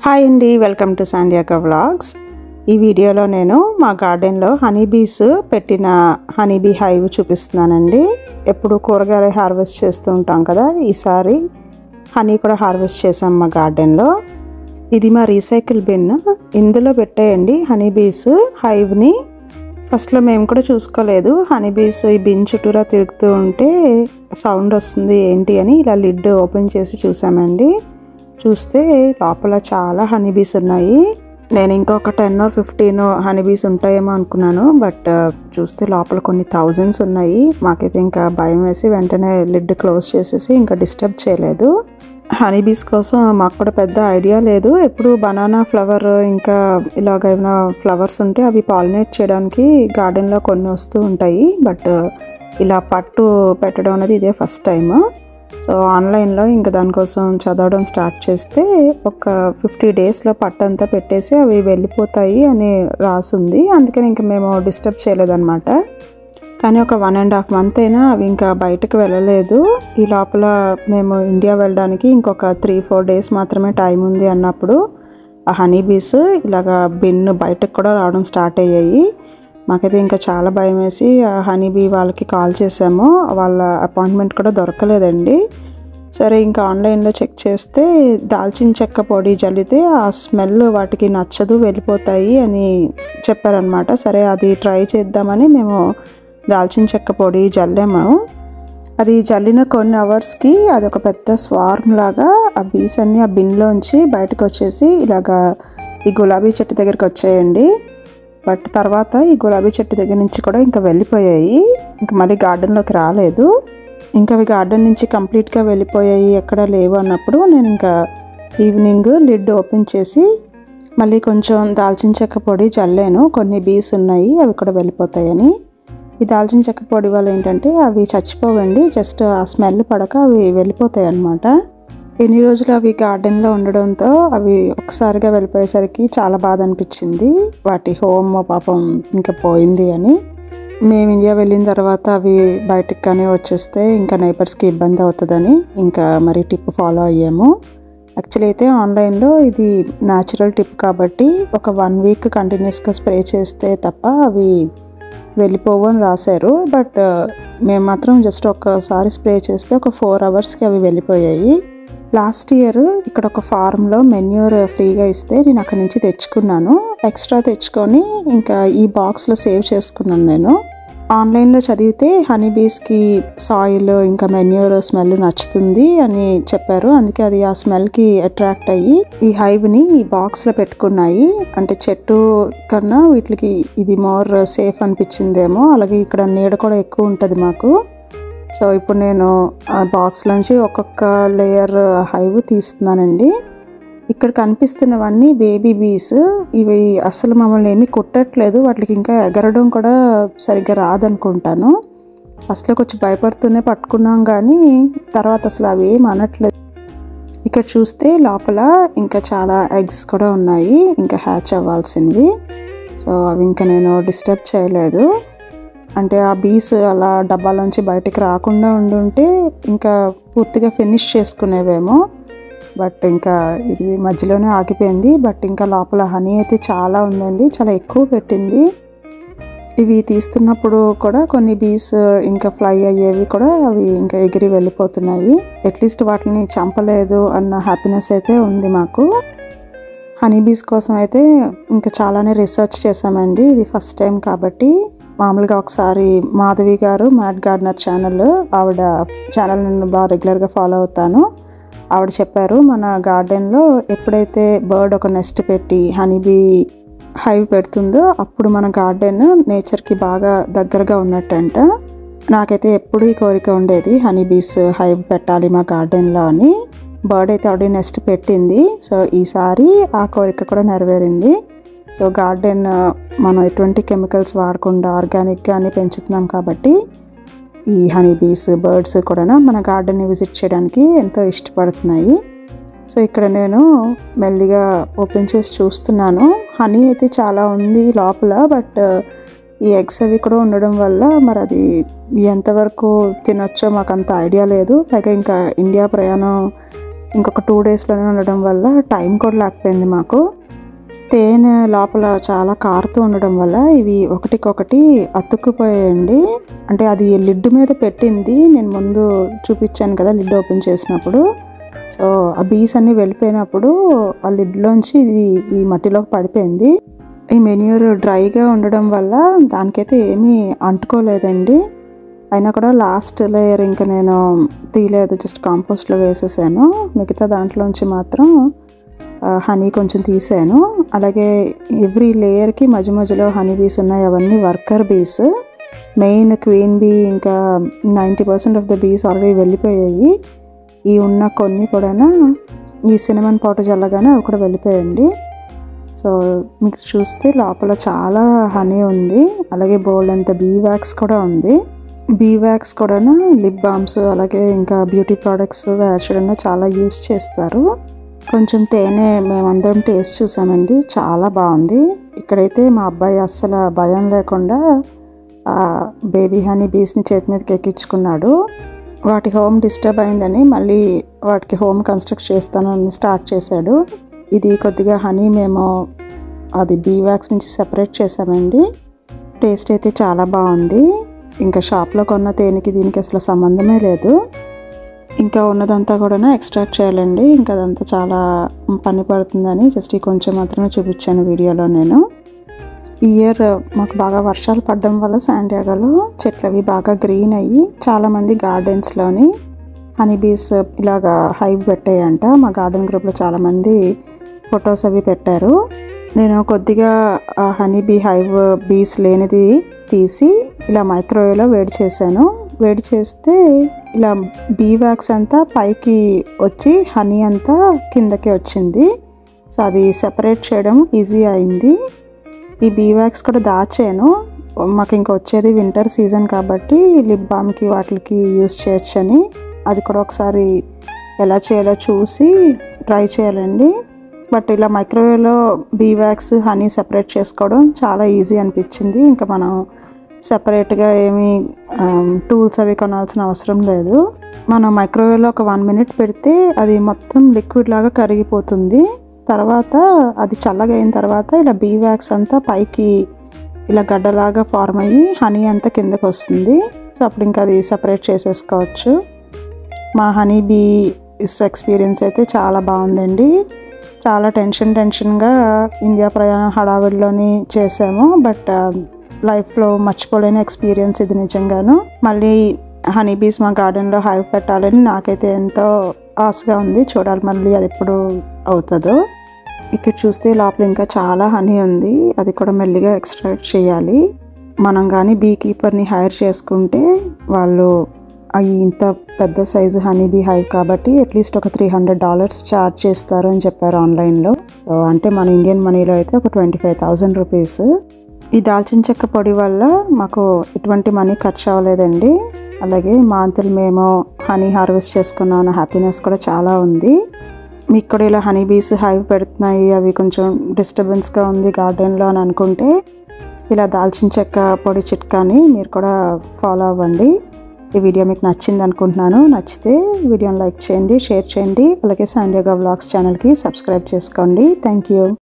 hi అండి welcome to సాండియాక vlogs ఈ వీడియోలో నేను మా గార్డెన్లో హనీ బీస్ పెట్టిన హనీ బీ హైవ్ చూపిస్తున్నానండి ఎప్పుడు కూరగాయలు హార్వెస్ట్ చేస్తూ ఉంటాం కదా ఈసారి హనీ కూడా హార్వెస్ట్ చేసాం మా గార్డెన్లో ఇది మా రీసైకిల్ బిన్ ఇందులో పెట్టేయండి హనీ బీస్ హైవ్ని ఫస్ట్లో మేము కూడా చూసుకోలేదు హనీ బీస్ ఈ బిన్ చుట్టూరా తిరుగుతూ ఉంటే సౌండ్ వస్తుంది ఏంటి అని ఇలా లిడ్ ఓపెన్ చేసి చూసామండి చూస్తే లోపల చాలా హనీ బీస్ ఉన్నాయి నేను ఇంకొక ten or fifteen honey bees ఉంటాయేమో అనుకున్నాను బట్ చూస్తే లోపల కొన్ని థౌజండ్స్ ఉన్నాయి మాకైతే ఇంకా భయం వేసి వెంటనే లిడ్ క్లోజ్ చేసేసి ఇంకా డిస్టర్బ్ చేయలేదు హనీ బీస్ కోసం మాకు కూడా పెద్ద ఐడియా లేదు ఎప్పుడు బనానా ఫ్లవర్ ఇంకా ఇలాగ ఏమైనా ఫ్లవర్స్ ఉంటే అవి పాలినేట్ చేయడానికి గార్డెన్లో కొన్ని వస్తూ ఉంటాయి బట్ ఇలా పట్టు పెట్టడం అనేది ఇదే ఫస్ట్ టైం సో ఆన్లైన్లో ఇంకా దానికోసం చదవడం స్టార్ట్ చేస్తే ఒక ఫిఫ్టీ డేస్లో పట్టంతా పెట్టేసి అవి వెళ్ళిపోతాయి అని రాసుంది అందుకని ఇంకా మేము డిస్టర్బ్ చేయలేదన్నమాట కానీ ఒక వన్ అండ్ హాఫ్ మంత్ అయినా అవి ఇంకా బయటకు వెళ్ళలేదు ఈ లోపల మేము ఇండియా వెళ్ళడానికి ఇంకొక త్రీ ఫోర్ డేస్ మాత్రమే టైం ఉంది అన్నప్పుడు ఆ హనీ బీస్ ఇలాగ బిన్ బయటకు కూడా రావడం స్టార్ట్ అయ్యాయి మాకైతే ఇంకా చాలా భయం వేసి ఆ హనీ బీ వాళ్ళకి కాల్ చేసాము వాళ్ళ అపాయింట్మెంట్ కూడా దొరకలేదండి సరే ఇంకా ఆన్లైన్లో చెక్ చేస్తే దాల్చిన చెక్క పొడి జల్లితే ఆ స్మెల్ వాటికి నచ్చదు వెళ్ళిపోతాయి అని చెప్పారనమాట సరే అది ట్రై చేద్దామని మేము దాల్చిన చెక్క పొడి జల్లాము అది జల్లిన కొన్ని అవర్స్కి అది ఒక పెద్ద స్వార్మ్ లాగా ఆ బీస్ అన్ని ఆ బిన్లోంచి బయటకు వచ్చేసి ఇలాగా ఈ గులాబీ చెట్టు దగ్గరికి వచ్చాయండి బట్ తర్వాత ఈ గులాబీ చెట్టు దగ్గర నుంచి కూడా ఇంకా వెళ్ళిపోయాయి ఇంకా మళ్ళీ గార్డెన్లోకి రాలేదు ఇంకా అవి గార్డెన్ నుంచి కంప్లీట్గా వెళ్ళిపోయాయి ఎక్కడ లేవు అన్నప్పుడు నేను ఇంకా ఈవినింగ్ లిడ్ ఓపెన్ చేసి మళ్ళీ కొంచెం దాల్చిన చెక్క పొడి చల్లాను కొన్ని బీస్ ఉన్నాయి అవి కూడా వెళ్ళిపోతాయని ఈ దాల్చిన చెక్క పొడి వల్ల ఏంటంటే అవి చచ్చిపోవండి జస్ట్ ఆ స్మెల్ పడక అవి వెళ్ళిపోతాయి అన్నమాట ఎన్ని రోజులు అవి గార్డెన్లో ఉండడంతో అవి ఒకసారిగా వెళ్ళిపోయేసరికి చాలా బాధ అనిపించింది వాటి హోమ్ పాపం ఇంకా పోయింది అని మేము ఇండియా వెళ్ళిన తర్వాత అవి బయటకు కానీ వచ్చేస్తే ఇంకా నైబర్స్కి ఇబ్బంది అవుతుందని ఇంకా మరి టిప్ ఫాలో అయ్యాము యాక్చువల్లీ అయితే ఆన్లైన్లో ఇది న్యాచురల్ టిప్ కాబట్టి ఒక వన్ వీక్ కంటిన్యూస్గా స్ప్రే చేస్తే తప్ప అవి వెళ్ళిపోవు అని రాశారు బట్ మేము మాత్రం జస్ట్ ఒక్కసారి స్ప్రే చేస్తే ఒక ఫోర్ అవర్స్కి అవి వెళ్ళిపోయాయి లాస్ట్ ఇయర్ ఇక్కడ ఒక ఫార్మ్లో మెన్యూర్ ఫ్రీగా ఇస్తే నేను అక్కడి నుంచి తెచ్చుకున్నాను ఎక్స్ట్రా తెచ్చుకొని ఇంకా ఈ బాక్స్లో సేవ్ చేసుకున్నాను నేను ఆన్లైన్లో చదివితే హనీ బీస్కి సాయిల్ ఇంకా మెన్యూర్ స్మెల్ నచ్చుతుంది అని చెప్పారు అందుకే అది ఆ స్మెల్కి అట్రాక్ట్ అయ్యి ఈ హైవ్ని ఈ బాక్స్లో పెట్టుకున్నాయి అంటే చెట్టు కన్నా వీటికి ఇది మోర్ సేఫ్ అనిపించిందేమో అలాగే ఇక్కడ నీడ కూడా ఎక్కువ ఉంటుంది మాకు సో ఇప్పుడు నేను ఆ బాక్స్ నుంచి ఒక్కొక్క లేయర్ హైవ్ తీస్తున్నానండి ఇక్కడ కనిపిస్తున్నవన్నీ బేబీ బీస్ ఇవి అసలు మమ్మల్ని ఏమీ కుట్టట్లేదు వాటికి ఇంకా ఎగరడం కూడా సరిగ్గా రాదనుకుంటాను ఫస్ట్లో కొంచెం భయపడుతూనే పట్టుకున్నాం కానీ తర్వాత అసలు అవి ఏం అనట్లేదు ఇక్కడ చూస్తే లోపల ఇంకా చాలా ఎగ్స్ కూడా ఉన్నాయి ఇంకా హ్యాచ్ అవ్వాల్సినవి సో అవి ఇంకా నేను డిస్టర్బ్ చేయలేదు అంటే ఆ బీస్ అలా డబ్బాలోంచి బయటికి రాకుండా ఉండుంటే ఇంకా పూర్తిగా ఫినిష్ చేసుకునేవేమో బట్ ఇంకా ఇది మధ్యలోనే ఆగిపోయింది బట్ ఇంకా లోపల హనీ అయితే చాలా ఉందండి చాలా ఎక్కువ పెట్టింది ఇవి తీస్తున్నప్పుడు కూడా కొన్ని బీస్ ఇంకా ఫ్లై అయ్యేవి కూడా అవి ఇంకా ఎగిరి వెళ్ళిపోతున్నాయి అట్లీస్ట్ వాటిని చంపలేదు అన్న హ్యాపీనెస్ అయితే ఉంది మాకు హనీ బీస్ కోసం అయితే ఇంకా చాలానే రీసెర్చ్ చేసామండి ఇది ఫస్ట్ టైం కాబట్టి మామూలుగా ఒకసారి Madhavi garu Matt gardener channel ఆవిడ ఛానల్ నేను బాగా రెగ్యులర్గా ఫాలో అవుతాను ఆవిడ చెప్పారు మన గార్డెన్లో ఎప్పుడైతే బర్డ్ ఒక నెస్ట్ పెట్టి హనీబీ హైవ్ పెడుతుందో అప్పుడు మన గార్డెన్ నేచర్కి బాగా దగ్గరగా ఉన్నట్టంట నాకైతే ఎప్పుడు ఈ కోరిక ఉండేది హనీ బీస్ హైవ్ పెట్టాలి మా గార్డెన్లో అని బర్డ్ అయితే ఆల్రెడీ నెస్ట్ పెట్టింది సో ఈసారి ఆ కోరిక కూడా నెరవేరింది సో గార్డెన్ మనం ఎటువంటి కెమికల్స్ వాడకుండా ఆర్గానిక్గానే పెంచుతున్నాం కాబట్టి ఈ హనీ బీస్ బర్డ్స్ కూడా మన గార్డెన్ని విజిట్ చేయడానికి ఎంతో ఇష్టపడుతున్నాయి సో ఇక్కడ నేను మెల్లిగా ఓపెన్ చేసి చూస్తున్నాను హనీ అయితే చాలా ఉంది లోపల బట్ ఈ ఎగ్స్ అవి కూడా ఉండడం వల్ల మరి అది ఎంతవరకు తినొచ్చో మాకు అంత ఐడియా లేదు పైగా ఇంకా ఇండియా ప్రయాణం ఇంకొక టూ డేస్లోనే ఉండడం వల్ల టైం కూడా లేకపోయింది మాకు తేనె లోపల చాలా కారుతూ ఉండడం వల్ల ఇవి ఒకటికొకటి అతుక్కుపోయాయండి అంటే అది లిడ్ మీద పెట్టింది నేను ముందు చూపించాను కదా లిడ్ ఓపెన్ చేసినప్పుడు సో ఆ బీస్ అన్నీ వెళ్ళిపోయినప్పుడు ఆ లిడ్లోంచి ఇది ఈ మట్టిలోకి పడిపోయింది ఈ మెన్యూర్ డ్రైగా ఉండడం వల్ల దానికైతే ఏమీ అంటుకోలేదండి అయినా కూడా లాస్ట్ లేయర్ ఇంకా నేను తీయలేదు జస్ట్ కాంపోస్ట్లో వేసేసాను మిగతా దాంట్లోంచి మాత్రం హనీ కొంచెం తీసాను అలాగే ఎవ్రీ లేయర్కి మధ్య మధ్యలో హనీ బీస్ ఉన్నాయి అవన్నీ worker bees main queen bee ఇంకా ninety percent of the bees already వెళ్ళిపోయాయి ఈ ఉన్న కొన్ని కూడా ఈ సినిమన్ పౌడర్ జల్లగానే అవి కూడా వెళ్ళిపోయండి సో మీకు చూస్తే లోపల చాలా హనీ ఉంది అలాగే బోల్డ్ అంత బీ వ్యాక్స్ కూడా ఉంది బీ వ్యాక్స్ కూడా లిప్ బామ్స్ అలాగే ఇంకా బ్యూటీ ప్రోడక్ట్స్ తయారు చేయడంలో చాలా యూస్ చేస్తారు కొంచెం తేనె మేమందరం టేస్ట్ చూసామండి చాలా బాగుంది ఇక్కడైతే మా అబ్బాయి అస్సలు భయం లేకుండా బేబీ హనీ బీస్ని చేతి మీదకి ఎక్కించుకున్నాడు వాటి హోమ్ డిస్టర్బ్ అయిందని మళ్ళీ వాటికి హోమ్ కన్స్ట్రక్ట్ చేస్తానని స్టార్ట్ చేశాడు ఇది కొద్దిగా హనీ మేము అది బీ వ్యాక్స్ నుంచి సెపరేట్ చేసామండి టేస్ట్ అయితే చాలా బాగుంది ఇంకా షాప్లో కొన్న తేనెకి దీనికి అసలు సంబంధమే లేదు ఇంకా ఉన్నదంతా కూడా ఎక్స్ట్రాక్ట్ చేయాలండి ఇంకా అదంతా చాలా పని పడుతుందని జస్ట్ ఈ కొంచెం మాత్రమే చూపించాను వీడియోలో నేను ఈ ఇయర్ మాకు బాగా వర్షాలు పడడం వల్ల శాండియాగోలో చెట్లు అవి బాగా గ్రీన్ అయ్యి చాలామంది గార్డెన్స్లోని హనీ బీస్ ఇలాగా హైవ్ పెట్టాయంట మా గార్డెన్ గ్రూప్లో చాలామంది ఫొటోస్ అవి పెట్టారు నేను కొద్దిగా హనీ బీ హైవ్ బీస్ లేనిది తీసి ఇలా మైక్రోవేవ్లో వేడి చేశాను వేడి చేస్తే ఇలా బీ వ్యాక్స్ అంతా పైకి వచ్చి హనీ అంతా కిందకి వచ్చింది సో అది సెపరేట్ చేయడం ఈజీ అయింది ఈ బీ వ్యాక్స్ కూడా దాచాను మాకు ఇంకా వచ్చేది వింటర్ సీజన్ కాబట్టి లిప్ బామ్కి వాటికి యూస్ చేయొచ్చని అది కూడా ఒకసారి ఎలా చేయాలో చూసి ట్రై చేయాలండి బట్ ఇలా మైక్రోవేవ్లో బీ వ్యాక్స్ హనీ సెపరేట్ చేసుకోవడం చాలా ఈజీ అనిపించింది ఇంకా మనం సపరేట్గా ఏమి టూల్స్ అవి కొనాల్సిన అవసరం లేదు మనం మైక్రోవేవ్లో ఒక వన్ మినిట్ పెడితే అది మొత్తం లిక్విడ్ లాగా కరిగిపోతుంది తర్వాత అది చల్లగా అయిన తర్వాత ఇలా బీ వ్యాక్స్ అంతా పైకి ఇలా గడ్డలాగా ఫార్మ్ అయ్యి హనీ అంతా కిందకు వస్తుంది సో అప్పుడు ఇంకా అది సపరేట్ చేసేసుకోవచ్చు మా హనీ బీ ఎక్స్పీరియన్స్ అయితే చాలా బాగుందండి చాలా టెన్షన్ టెన్షన్గా ఇండియా ప్రయాణం హడావిడిలోని చేసాము బట్ లైఫ్లో మర్చిపోలేని ఎక్స్పీరియన్స్ ఇది నిజంగాను మళ్ళీ హనీ బీస్ మా గార్డెన్లో హైవ్ పెట్టాలని నాకైతే ఎంతో ఆశగా ఉంది చూడాలి మళ్ళీ అది ఎప్పుడు అవుతుందో ఇక్కడ చూస్తే లోపల ఇంకా చాలా హనీ ఉంది అది కూడా మెల్లిగా ఎక్స్ట్రాక్ట్ చేయాలి మనం కానీ బీ కీపర్ని హైర్ చేసుకుంటే వాళ్ళు అవి ఇంత పెద్ద సైజు హనీ బీ హైవ్ కాబట్టి అట్లీస్ట్ ఒక త్రీ హండ్రెడ్ డాలర్స్ ఛార్జ్ చేస్తారు అని చెప్పారు ఆన్లైన్లో సో అంటే మన ఇండియన్ మనీలో అయితే ఒక ట్వంటీ ఫైవ్ థౌజండ్ రూపీస్ ఈ దాల్చిన చెక్క పొడి వల్ల మాకు ఎటువంటి మనీ ఖర్చు అవ్వలేదండి అలాగే మా అంతలు మేము హనీ హార్వెస్ట్ చేసుకున్నాం అన్న హ్యాపీనెస్ కూడా చాలా ఉంది మీకు కూడా ఇలా హనీ బీస్ హైవ్ పెడుతున్నాయి అవి కొంచెం డిస్టర్బెన్స్గా ఉంది గార్డెన్లో అని అనుకుంటే ఇలా దాల్చిన చెక్క పొడి చిట్కాని మీరు కూడా ఫాలో అవ్వండి ఈ వీడియో మీకు నచ్చింది అనుకుంటున్నాను నచ్చితే వీడియోని లైక్ చేయండి షేర్ చేయండి అలాగే సాండియాగా వ్లాగ్స్ ఛానల్కి సబ్స్క్రైబ్ చేసుకోండి థ్యాంక్ యూ